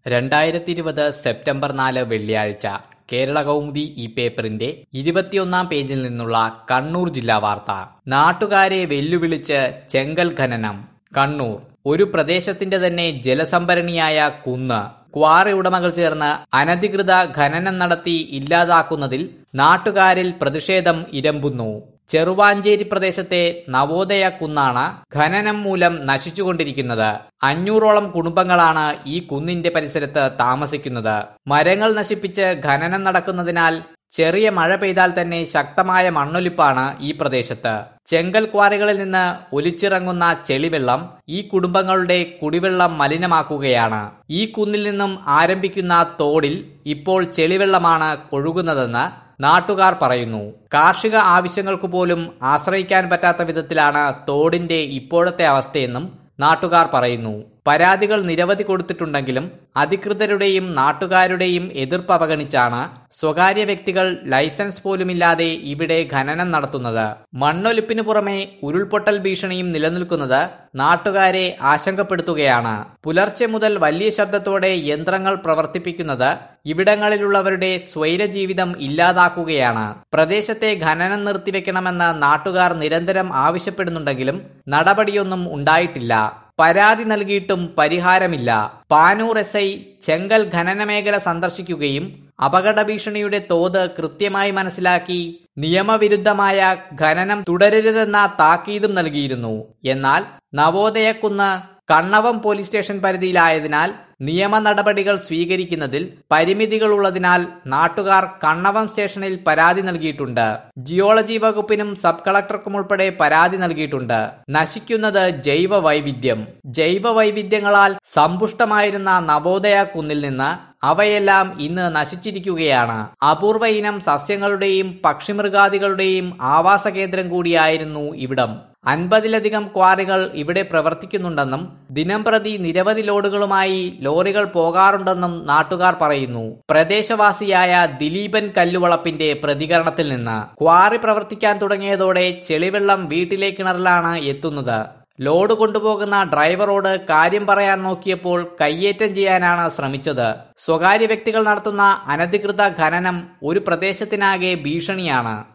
രണ്ടായിരത്തി ഇരുപത് സെപ്റ്റംബർ നാല് വെള്ളിയാഴ്ച കേരള കൗമുദി ഈ പേപ്പറിന്റെ ഇരുപത്തിയൊന്നാം പേജിൽ നിന്നുള്ള കണ്ണൂർ ജില്ലാ വാർത്ത നാട്ടുകാരെ വെല്ലുവിളിച്ച് ചെങ്കൽ ഖനനം കണ്ണൂർ ഒരു പ്രദേശത്തിന്റെ തന്നെ ജലസംഭരണിയായ കുന്ന് ക്വാറി ഉടമകൾ ചേർന്ന് അനധികൃത ഖനനം നടത്തി ഇല്ലാതാക്കുന്നതിൽ നാട്ടുകാരിൽ പ്രതിഷേധം ഇരമ്പുന്നു ചെറുവാഞ്ചേരി പ്രദേശത്തെ നവോദയ കുന്നാണ് ഖനനം മൂലം നശിച്ചുകൊണ്ടിരിക്കുന്നത് അഞ്ഞൂറോളം കുടുംബങ്ങളാണ് ഈ കുന്നിന്റെ പരിസരത്ത് താമസിക്കുന്നത് മരങ്ങൾ നശിപ്പിച്ച് ഖനനം നടക്കുന്നതിനാൽ ചെറിയ മഴ പെയ്താൽ തന്നെ ശക്തമായ മണ്ണൊലിപ്പാണ് ഈ പ്രദേശത്ത് ചെങ്കൽ ക്വാറികളിൽ നിന്ന് ഒലിച്ചിറങ്ങുന്ന ചെളിവെള്ളം ഈ കുടുംബങ്ങളുടെ കുടിവെള്ളം മലിനമാക്കുകയാണ് ഈ കുന്നിൽ നിന്നും ആരംഭിക്കുന്ന തോടിൽ ഇപ്പോൾ ചെളിവെള്ളമാണ് ഒഴുകുന്നതെന്ന് നാട്ടുകാർ പറയുന്നു കാർഷിക ആവശ്യങ്ങൾക്ക് പോലും ആശ്രയിക്കാൻ പറ്റാത്ത വിധത്തിലാണ് തോടിന്റെ ഇപ്പോഴത്തെ അവസ്ഥയെന്നും നാട്ടുകാർ പറയുന്നു പരാതികൾ നിരവധി കൊടുത്തിട്ടുണ്ടെങ്കിലും അധികൃതരുടെയും നാട്ടുകാരുടെയും എതിർപ്പ് അവഗണിച്ചാണ് സ്വകാര്യ വ്യക്തികൾ ലൈസൻസ് പോലുമില്ലാതെ ഇവിടെ ഖനനം നടത്തുന്നത് മണ്ണൊലിപ്പിനു പുറമെ ഉരുൾപൊട്ടൽ ഭീഷണിയും നിലനിൽക്കുന്നത് നാട്ടുകാരെ ആശങ്കപ്പെടുത്തുകയാണ് പുലർച്ചെ മുതൽ വലിയ ശബ്ദത്തോടെ യന്ത്രങ്ങൾ പ്രവർത്തിപ്പിക്കുന്നത് ഇവിടങ്ങളിലുള്ളവരുടെ സ്വൈരജീവിതം ഇല്ലാതാക്കുകയാണ് പ്രദേശത്തെ ഖനനം നിർത്തിവെക്കണമെന്ന് നാട്ടുകാർ നിരന്തരം ആവശ്യപ്പെടുന്നുണ്ടെങ്കിലും നടപടിയൊന്നും ഉണ്ടായിട്ടില്ല പരാതി നൽകിയിട്ടും പരിഹാരമില്ല പാനൂർ എസ് ഐ ചെങ്കൽ ഖനന മേഖല സന്ദർശിക്കുകയും അപകട ഭീഷണിയുടെ തോത് കൃത്യമായി മനസ്സിലാക്കി നിയമവിരുദ്ധമായ ഖനനം തുടരരുതെന്ന താക്കീതും നൽകിയിരുന്നു എന്നാൽ നവോദയക്കുന്ന് കണ്ണവം പോലീസ് സ്റ്റേഷൻ പരിധിയിലായതിനാൽ നിയമ നടപടികൾ സ്വീകരിക്കുന്നതിൽ പരിമിതികളുള്ളതിനാൽ നാട്ടുകാർ കണ്ണവം സ്റ്റേഷനിൽ പരാതി നൽകിയിട്ടുണ്ട് ജിയോളജി വകുപ്പിനും സബ് കളക്ടർക്കും ഉൾപ്പെടെ പരാതി നൽകിയിട്ടുണ്ട് നശിക്കുന്നത് ജൈവ വൈവിധ്യം ജൈവ വൈവിധ്യങ്ങളാൽ സമ്പുഷ്ടമായിരുന്ന നവോദയ കുന്നിൽ നിന്ന് അവയെല്ലാം ഇന്ന് നശിച്ചിരിക്കുകയാണ് അപൂർവ ഇനം സസ്യങ്ങളുടെയും പക്ഷിമൃഗാദികളുടെയും ആവാസ കേന്ദ്രം കൂടിയായിരുന്നു ഇവിടം അൻപതിലധികം ക്വാറികൾ ഇവിടെ പ്രവർത്തിക്കുന്നുണ്ടെന്നും ദിനംപ്രതി നിരവധി ലോഡുകളുമായി ലോറികൾ പോകാറുണ്ടെന്നും നാട്ടുകാർ പറയുന്നു പ്രദേശവാസിയായ ദിലീപൻ കല്ലുവളപ്പിന്റെ പ്രതികരണത്തിൽ നിന്ന് ക്വാറി പ്രവർത്തിക്കാൻ തുടങ്ങിയതോടെ ചെളിവെള്ളം വീട്ടിലെ കിണറിലാണ് എത്തുന്നത് ലോഡ് കൊണ്ടുപോകുന്ന ഡ്രൈവറോട് കാര്യം പറയാൻ നോക്കിയപ്പോൾ കയ്യേറ്റം ചെയ്യാനാണ് ശ്രമിച്ചത് സ്വകാര്യ വ്യക്തികൾ നടത്തുന്ന അനധികൃത ഖനനം ഒരു പ്രദേശത്തിനാകെ ഭീഷണിയാണ്